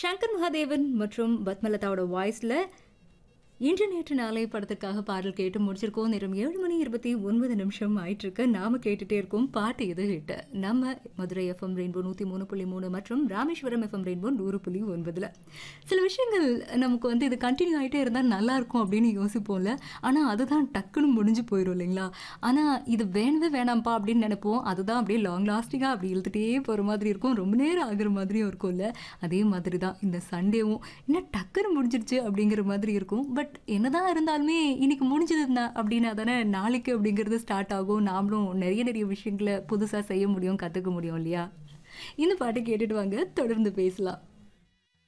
சங்கர் மகாதேவன் மற்றும் பத்மலதாவோட வாய்ஸில் இன்று நேற்று நாளை படத்திற்காக பாடல் கேட்டு முடிச்சிருக்கோம் நேரம் ஏழு மணி இருபத்தி ஒன்பது நிமிஷம் ஆயிட்டு இருக்கு நாம கேட்டுட்டே இருக்கோம் பாட்டு எது ஹிட் நம்ம மதுரை எஃப்எம் ரெயின்போ நூற்றி மூணு புள்ளி மூணு மற்றும் ராமேஸ்வரம் எஃப்எம் ரெயின்போ நூறு புள்ளி ஒன்பதுல சில விஷயங்கள் நமக்கு வந்து இது கண்டினியூ ஆகிட்டே இருந்தால் நல்லா இருக்கும் அப்படின்னு யோசிப்போம்ல ஆனால் அதுதான் டக்குன்னு முடிஞ்சு போயிடும் இல்லைங்களா ஆனால் இது வேணவே வேணாம்ப்பா அப்படின்னு நினைப்போம் அதுதான் அப்படியே லாங் லாஸ்டிங்காக அப்படி இழுத்துட்டே போகிற மாதிரி இருக்கும் ரொம்ப நேரம் ஆகுற மாதிரியும் இருக்கும்ல அதே மாதிரி தான் இந்த சண்டேவும் இன்னும் டக்குன்னு முடிஞ்சிருச்சு அப்படிங்கிற மாதிரி இருக்கும் பட் என்னதான் இருந்தாலுமே இன்னைக்கு முடிஞ்சதுன்னா அப்படின்னா தானே நாளைக்கு அப்படிங்கிறது ஸ்டார்ட் ஆகும் நாமளும் நிறைய நிறைய விஷயங்களை புதுசாக செய்ய முடியும் கற்றுக்க முடியும் இல்லையா இந்த பாட்டு கேட்டுட்டு வாங்க தொடர்ந்து பேசலாம்